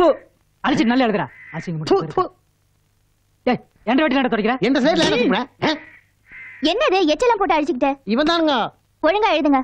து. அடிச்சு நல்லா எழுதுறா அசிங்க முடிச்சு டேய் எந்த வாட்டி நட தொடக்கிற எந்த சைடுல என்ன சொல்றேன் என்னது எச்செல்லாம் போட்டு அடிச்சுக்கிட்ட இவன் தானுங்க ஒழுங்கா எழுதுங்க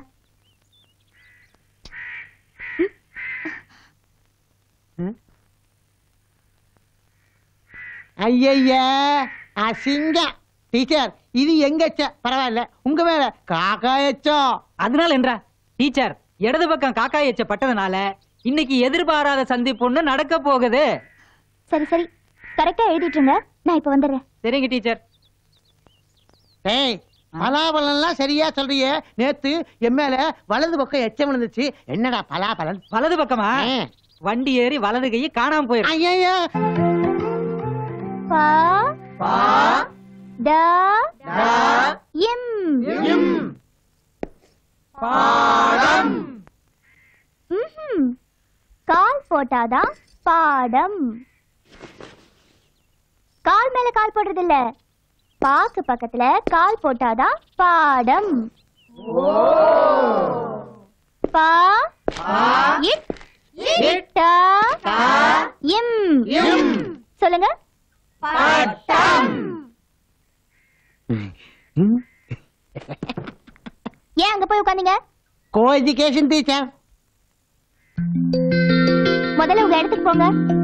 ஐயய்யா அசிங்கம் டீச்சர் இது எங்க எச்ச பரவாயில்ல உங்க மேல காக்கா எச்சம் அதனால என்றா டீச்சர் இடது பக்கம் காக்கா எச்ச பட்டதுனால இன்னைக்கு எதிர்பாராத சந்திப்பு ஒண்ணு நடக்க போகுது சரி சரி கரெக்டா எழுதிட்டுருங்க நான் இப்ப வந்துடுறேன் சரிங்க டீச்சர் ஏய் பலாபலன்லாம் சரியா சொல்றியே நேத்து என் மேல வலது பக்கம் எச்சம் விழுந்துச்சு என்னடா பலாபலன் வலது பக்கமா ஆ. வண்டி ஏறி வலது கையை காணாம போயிரு ஐயய்யா பா ட இம் ம்ஹும். கால் போட்டாதான் பாடம் கால் மேல கால் போடுறது இல்ல பாக்கு பக்கத்துல கால் போட்டாதான் பாடம் பா இட் இட்ட இம் சொல்லுங்க ஏன் அங்க போய் உட்காந்தீங்க கோ எஜுகேஷன் டீச்சர் முதல்ல உங்க இடத்துக்கு போங்க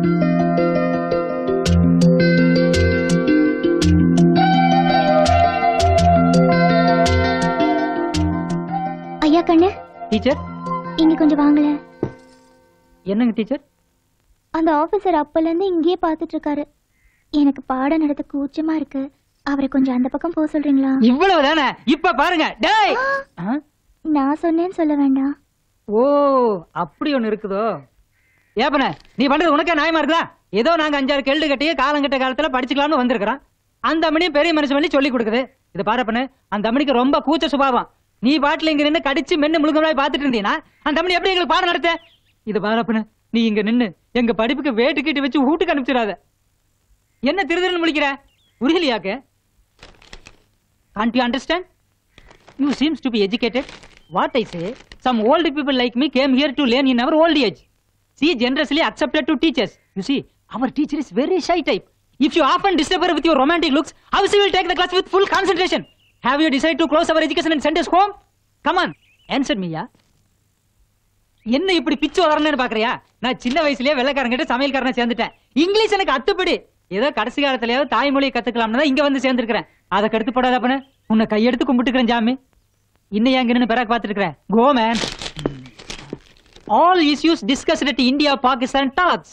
ஐயா கண்ணு டீச்சர் இங்க கொஞ்சம் வாங்கல என்னங்க டீச்சர் அந்த ஆபீசர் அப்பல இருந்து இங்கேயே பார்த்துட்டு இருக்காரு எனக்கு பாடம் நடத்த கூச்சமா இருக்கு அவரை கொஞ்சம் அந்த பக்கம் போக சொல்றீங்களா இவ்வளவு தானே இப்ப பாருங்க டேய் ஆ? நான் சொன்னேன்னு சொல்ல வேண்டாம் ஓ அப்படி ஒண்ணு இருக்குதோ ஏப்பன நீ பண்றது உனக்கே நியாயமா இருக்குதா ஏதோ நாங்க அஞ்சாறு கேள்வி கட்டி காலங்கட்ட காலத்துல படிச்சுக்கலாம்னு வந்திருக்கிறோம் அந்த அம்மனியும் பெரிய மனுஷன் பண்ணி சொல்லி கொடுக்குது இது பாருப்பன அந்த அம்மனிக்கு ரொம்ப கூச்ச சுபாவம் நீ பாட்டுல இங்க நின்னு கடிச்சு மென்னு முழுங்கமாய் பாத்துட்டு இருந்தீனா அந்த அம்மனி எப்படி எங்களுக்கு பாடம் நடத்த இது பாருப்பன நீ இங்க நின்னு எங்க படிப்புக்கு வேட்டு கீட்டு வச்சு வீட்டுக்கு அனுப்பிச்சிடாத என்ன திருதிருன்னு முழிக்கிற புரியலையாக்க can't you understand You seems to be educated. What I say, some old people like me came here to learn in our old age. She generously accepted to teach us. You see, our teacher is very shy type. If you often disturb her with your romantic looks, how she will take the class with full concentration? Have you decided to close our education and send us home? Come on, answer me, yeah. என்ன இப்படி பிச்சு வளரணும்னு பாக்குறியா நான் சின்ன வயசுலயே வெள்ளக்காரங்கிட்ட சமையல்காரனை சேர்ந்துட்டேன் English எனக்கு அத்துப்படி ஏதோ கடைசி காலத்துலயாவது தாய்மொழியை கத்துக்கலாம்னு தான் இங்க வந்து சேர்ந்திருக்கிறேன் அதை கடுத்து போடாத பண்ண உன்னை கையெடுத்து கும்பிட்டுக்கிறேன் ஜாமி இன்னும் எங்க நின்னு பிறகு பாத்துருக்கிறேன் go man all issues discussed at India Pakistan talks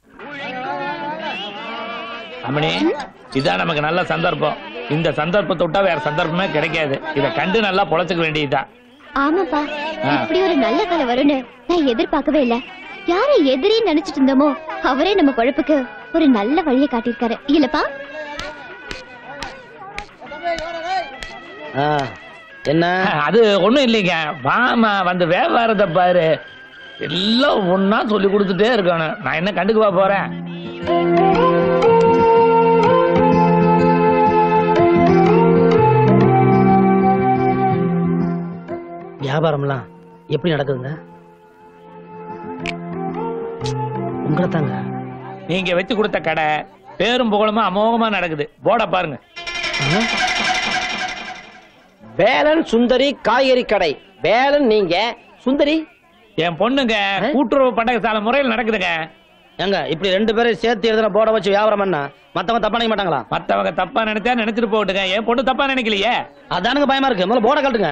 அம்மணி இதான் நமக்கு நல்ல சந்தர்ப்பம் இந்த சந்தர்ப்பத்தை விட்டா வேற சந்தர்ப்பமே கிடைக்காது இத கண்டு நல்லா பொழைச்சுக்க வேண்டியதுதான் ஆமாப்பா ஆ. இப்படி ஒரு நல்ல காலம் வரும்னு நான் எதிர்பார்க்கவே இல்ல யாரை எதிரி நினைச்சிட்டு இருந்தோமோ அவரே நம்ம பொழப்புக்கு ஒரு நல்ல வழியை காட்டியிருக்காரு இல்லப்பா என்ன அது ஒண்ணும் இல்லைங்க வாமா வந்து வியாபாரத்தை பாரு எல்லாம் ஒன்னா சொல்லி கொடுத்துட்டே இருக்கணும் நான் என்ன கண்டுக்குவா போறேன் வியாபாரம்லாம் எப்படி நடக்குதுங்க உங்களை தாங்க நீங்க வச்சு கொடுத்த கடை பேரும் புகழுமா அமோகமா நடக்குது போட பாருங்க வேலன் சுந்தரி காய்கறி கடை வேலன் நீங்க சுந்தரி என் பொண்ணுங்க கூட்டுறவு பண்டக சாலை முறையில் நடக்குதுங்க ஏங்க இப்படி ரெண்டு பேரும் சேர்த்து எழுதுன போர்டை வச்சு வியாபாரம் பண்ணா மத்தவங்க தப்பா நினைக்க மாட்டாங்களா மத்தவங்க தப்பா நினைச்சா நினைச்சிட்டு போட்டுங்க என் பொண்ணு தப்பா நினைக்கலையே அதானுங்க பயமா இருக்கு முதல்ல போர்டை கட்டுங்க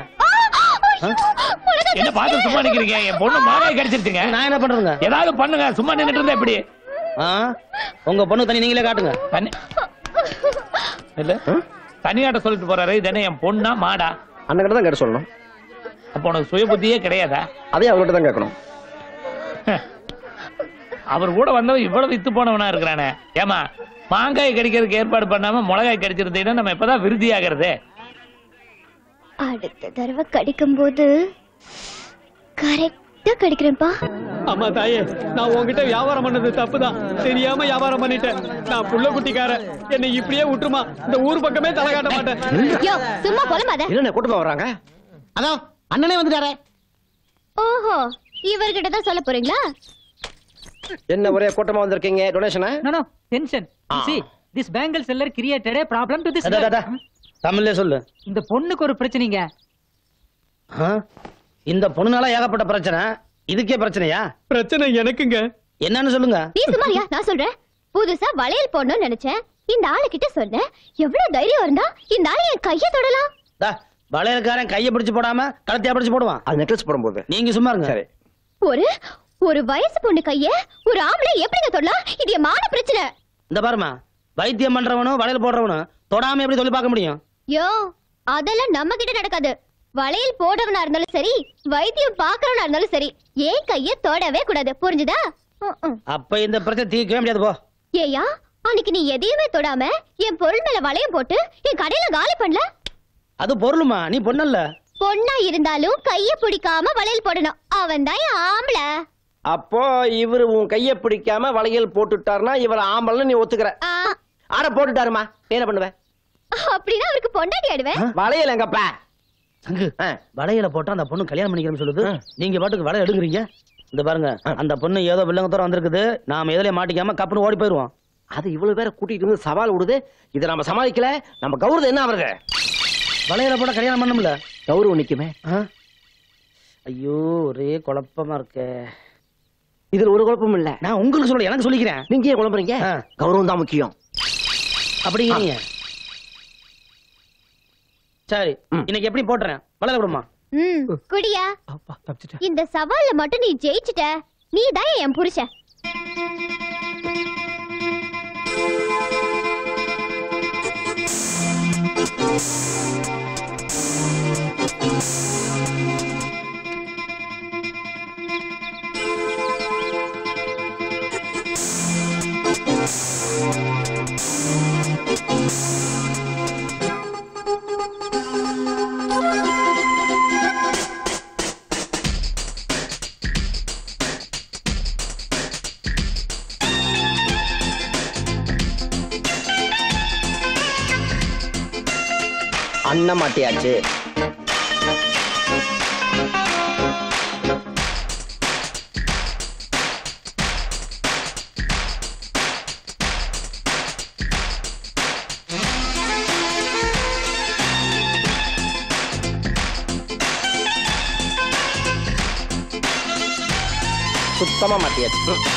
என்ன பார்த்து சும்மா நிக்கிறீங்க என் பொண்ணு மாலையை கடிச்சிருச்சுங்க நான் என்ன பண்றதுங்க ஏதாவது பண்ணுங்க சும்மா நின்னுட்டு இருந்தா எப்படி ஆ? உங்க பொண்ணு தனி நீங்களே காட்டுங்க தனி இல்ல தனியாட்ட சொல்லிட்டு போறாரு இது என்ன என் பொண்ணா மாடா அந்த கிட்ட தான் கேட்டு சொல்லணும் அப்ப உனக்கு சுய புத்தியே கிடையாதா அதையும் அவங்ககிட்ட தான் கேட்கணும் அவர் கூட வந்தவன் இவ்வளவு வித்து போனவனா இருக்கிறானே ஏமா மாங்காய் கடிக்கிறதுக்கு ஏற்பாடு பண்ணாம மிளகாய் கடிச்சிருந்தீங்கன்னா நம்ம இப்பதான் விருதி ஆகிறது அடுத்த தடவை கடிக்கும் போது கரெக்டா கடிக்கிறேன்ப்பா அம்மா தாயே நான் உன்கிட்ட வியாபாரம் பண்ணது தப்புதான் தெரியாம வியாபாரம் பண்ணிட்டேன் நான் புள்ள குட்டிக்காரன் என்னை இப்படியே விட்டுருமா இந்த ஊர் பக்கமே தலை காட்ட மாட்டேன் யோ சும்மா போலமாத என்ன கூட்டமா வர்றாங்க அதோ அண்ணனே வந்துட்டாரே ஓஹோ இவர்கிட்ட தான் சொல்ல போறீங்களா என்ன ஒரே கூட்டமா வந்திருக்கீங்க டொனேஷனா No, no, tension. You Ah. see, this bangle seller created a problem to this அடா, girl. அடா, தமிழ்லயே சொல்லு இந்த பொண்ணுக்கு ஒரு பிரச்சனைங்க ஆ? இந்த பொண்ணுனால ஏகப்பட்ட பிரச்சனை இதுக்கே பிரச்சனையா பிரச்சனை எனக்குங்க என்னன்னு சொல்லுங்க நீ சுமாரியா நான் சொல்றேன் புதுசா வளையல் போடணும்னு நினைச்சேன் இந்த ஆளு கிட்ட சொன்னேன் எவ்வளவு தைரியம் இருந்தா இந்த ஆளு என் கைய தொடலாம் தா, வளையல்காரன் கைய பிடிச்சு போடாம கழுத்தையா பிடிச்சு போடுவான் அது நெக்லஸ் போடும்போது நீங்க சும்மா இருங்க சரி ஒரு ஒரு வயசு பொண்ணு கைய ஒரு ஆம்பளை எப்படிங்க தொடலாம் இது என் மான பிரச்சனை இந்த பாருமா வைத்தியம் பண்றவனும் வளையல் போடுறவனும் தொடாம எப்படி சொல்லி பார்க்க முடியும் யோ அதெல்லாம் நம்ம கிட்ட நடக்காது வளையல் போடவனா இருந்தாலும் சரி வைத்தியம் பாக்குறவனா இருந்தாலும் சரி ஏன் கைய தொடவே கூடாது புரிஞ்சுதா ம், ம். அப்ப இந்த பிரச்சனை தீர்க்கவே முடியாது போ ஏயா அன்னைக்கு நீ எதையுமே தொடாம என் பொருள் மேல வளையம் போட்டு என் கடையில காலி பண்ணல அது பொருளுமா நீ பொண்ணல்ல பொண்ணா இருந்தாலும் கைய பிடிக்காம வளையல் போடணும் அவன் தான் என் ஆம்பளை அப்போ இவரு உன் கைய பிடிக்காம வளையல் போட்டுட்டாருன்னா இவர் ஆம்பளை நீ ஒத்துக்கிற ஆ, ஆட போட்டுட்டாருமா நீ என்ன பண்ணுவ அப்படின்னா அவருக்கு பொண்டாட்டி ஆடுவேன் வளையல் எங்கப்பா சங்கு ஆ. வளையல போட்டா அந்த பொண்ணு கல்யாணம் பண்ணிக்கிறேன்னு சொல்லுது நீங்க பாட்டுக்கு வளையல் எடுக்குறீங்க இந்த பாருங்க அந்த பொண்ணு ஏதோ வில்லங்கத்தோட வந்திருக்குது நாம எதுலயே மாட்டிக்காம கப்புனு ஓடி போயிருவோம் அது இவ்வளவு பேரை கூட்டிட்டு வந்து சவால் விடுது இதை நம்ம சமாளிக்கல நம்ம கௌரவம் என்ன அவருக்கு வளையல போட கல்யாணம் பண்ணும்ல கௌரவம் நிக்குமே ஆ? ஐயோ ஒரே குழப்பமா இருக்கே இதுல ஒரு குழப்பம் இல்ல நான் உங்களுக்கு சொல்ல எனக்கு சொல்லிக்கிறேன் நீங்க ஏன் குழம்புறீங்க ஆ. கௌரவம் தான் முக்கியம் அப்படிங்கிறீங்க சரி ம். இன்னைக்கு எப்படி போட்டுறேன் வளையல விடுமா ம் குடியா அப்பா தப்பிச்சிட்டேன் இந்த சவால்ல மட்டும் நீ ஜெயிச்சிட்ட நீ தான் என் புருஷன் அண்ணன் மாட்டியாச்சு சுத்தமா மாட்டியாச்சு ம்.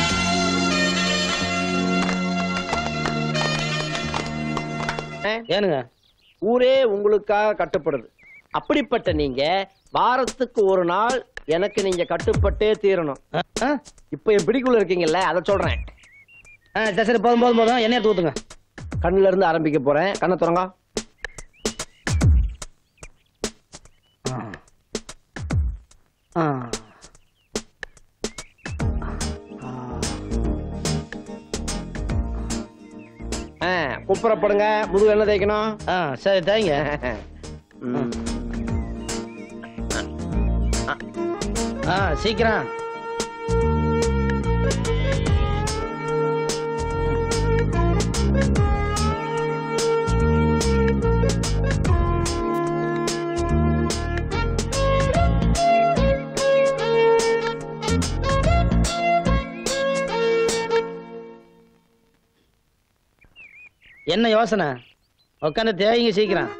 ஆ? ஏனுங்க ஊரே உங்களுக்காக கட்டுப்படுது அப்படிப்பட்ட நீங்க வாரத்துக்கு ஒரு நாள் எனக்கு நீங்க கட்டுப்பட்டே தீரணும் ஆ? ஆ? இப்ப என் பிடிக்குள்ள இருக்கீங்கல்ல அதை சொல்றேன் ஆ, சரி சரி போதும் போதும் போதும் எண்ணெய் எடுத்து ஊத்துங்க கண்ணுல இருந்து ஆரம்பிக்க போறேன் கண்ணை திறங்க ஆ. ஆ, குப்புறப்படுங்க முதுகு என்ன தேய்க்கணும் ஆ சரி தேங்க ம். ஆ சீக்கிரம் என்ன யோசனை உட்காந்து தேய்ங்க சீக்கிரம்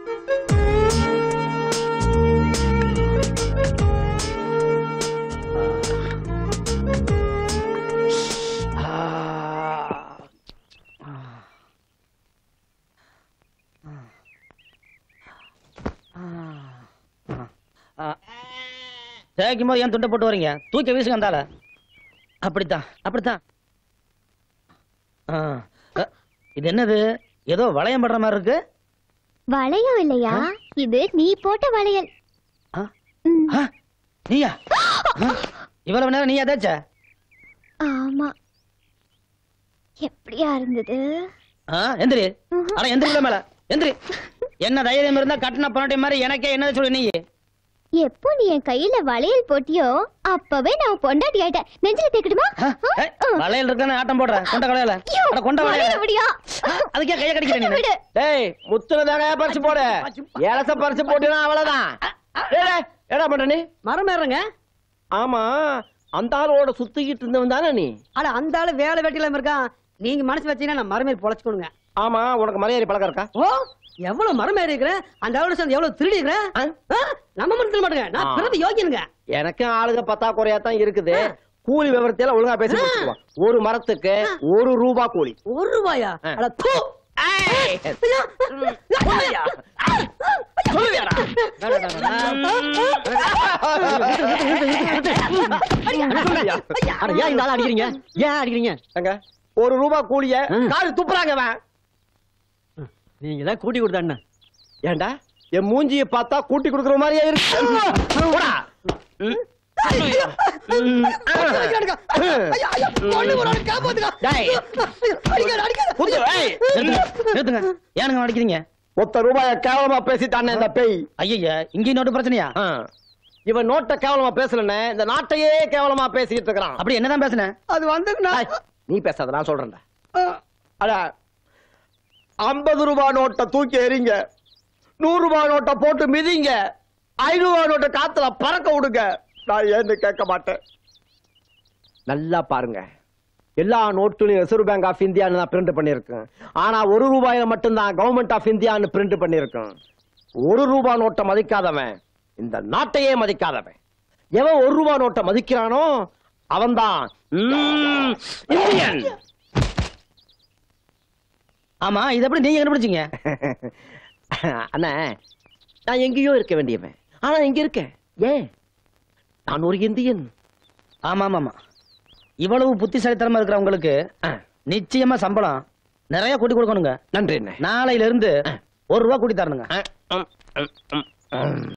தேய்க்கும் போது ஏன் துண்டை போட்டு வரீங்க தூக்கி வீசுங்க அந்தால அப்படித்தான் அப்படித்தான் ஆ, அ, இது என்னது ஏதோ வளையம் படுற மாதிரி இருக்கு வளையம் இல்லையா இது நீ போட்ட வளையல் ஆ? ம், ஆ, நீயா ஆ, இவ்வளவு நேரம் நீயா தேய்ச்ச ஆமா எப்படியா இருந்தது ஆ, எந்திரி ம்ஹும். அட எந்திரி உள்ள மேல எந்திரி என்ன தைரியம் இருந்தா கட்டின பணட்டை மாதிரி எனக்கே என்ன சொல்லு நீ எப்போ நீ என் கையில வளையல் போட்டியோ அப்பவே நான் பொண்டாட்டி ஆயிட்டேன் நெஞ்சில தேக்கட்டுமா ஆ, ஏய், வளையல் இருக்கான்னு ஆட்டம் போடுற கொண்ட வளையல அட கொண்ட வளையல முடியா அதுக்கே கைய கடிக்கிற நீ விடு டேய் முத்துனதாங்க பறிச்சு போடு ஏலச பறிச்சு போட்டுனா அவ்வளவுதான் டேய், டேய், என்னடா பண்ற நீ மரம் ஏறுங்க ஆமா அந்த ஆளோட சுத்திக்கிட்டு இருந்தவன் தானே நீ அட அந்த ஆளு வேலை வெட்டில இருக்கான் நீங்க மனசு வச்சீங்கன்னா நான் மரமேறி பொழைச்சுக்கணுங்க ஆமா உனக்கு மலையாளி பழக்கம் இருக்கா ஓ எவ்வளவு மரமேறி இருக்கிறேன் அந்த ஆளோட சேர்ந்து எவ்வளவு திருடி இருக்கிறேன் ஆ? ஆ? நம்ம மட்டும் மாட்டேங்க நான் ஆ. பிறந்து யோகியனுங்க எனக்கும் ஆளுங்க பத்தாக்குறையா தான் இருக்குது கூலி விவரத்தையெல்லாம் ஒழுங்கா பேசி முடிச்சுக்குவோம் ஒரு மரத்துக்கு ஒரு ரூபா கூலி ஒரு ரூபாயா ஆ. அட தூ ஏய்! சொல்லுவியா? சொல்லுவியாடா? சொல்லுவியா? அட ஏன் இந்த ஆளை அடிக்கிறீங்க ஏன் அடிக்கிறீங்க ஏங்க, ஒரு ரூபா கூலிய காலு துப்புறாங்க அவன் நீங்க தான் கூட்டி கொடுத்த அண்ணன் ஏண்டா என் மூஞ்சிய பார்த்தா கூட்டி கொடுக்குற மாதிரியே இருக்கு போடா. ம். ம். டேய். குத்து, ஏய். நிறுத்துங்க நிறுத்துங்க ஏனுங்க அடிக்கிறீங்க ஒத்த ரூபாய கேவலமா பேசிட்டானே இந்த பேய் ஐயா இங்கேயும் நோட்டு பிரச்சனையா ஆ. இவன் நோட்டை கேவலமா பேசலன்னு இந்த நாட்டையே கேவலமா பேசிக்கிட்டு இருக்கிறான் அப்படி என்னதான் பேசுனேன் அது வந்துங்கண்ணா ஏய், நீ பேசாத நான் சொல்றேன்டா அட ஐம்பது ரூபாய் நோட்டை தூக்கி எறிங்க நூறு ரூபாய் நோட்டை போட்டு மிதிங்க ஐநூறு ரூபாய் நோட்டை காத்துல பறக்க விடுங்க நான் ஏன்னு கேட்க மாட்டேன் நல்லா பாருங்க எல்லா நோட்டுலையும் ரிசர்வ் பேங்க் ஆஃப் இந்தியான்னு தான் பிரிண்ட் பண்ணியிருக்கேன் ஆனா ஒரு ரூபாயில மட்டும்தான் கவர்மெண்ட் ஆஃப் இந்தியான்னு பிரிண்ட் பண்ணியிருக்கேன் ஒரு ரூபாய் நோட்டை மதிக்காதவன் இந்த நாட்டையே மதிக்காதவன் எவன் ஒரு ரூபாய் நோட்டை மதிக்கிறானோ அவன்தான் ம், இந்தியன் ஆமா இது எப்படி நீங்க கண்டுபிடிச்சீங்க அண்ணா நான் எங்கேயோ இருக்க வேண்டியவன் ஆனா இங்க இருக்கேன் ஏன் நான் ஒரு இந்தியன் ஆமா ஆமா ஆமா இவ்வளவு புத்திசாலித்தனமா இருக்கிற உங்களுக்கு ஆ, நிச்சயமா சம்பளம் நிறைய கூட்டி கொடுக்கணுங்க நன்றி அண்ணே நாளையில இருந்து ஒரு ரூபா கூட்டி தரணுங்க ஆ, ம், ம், ம், ம்.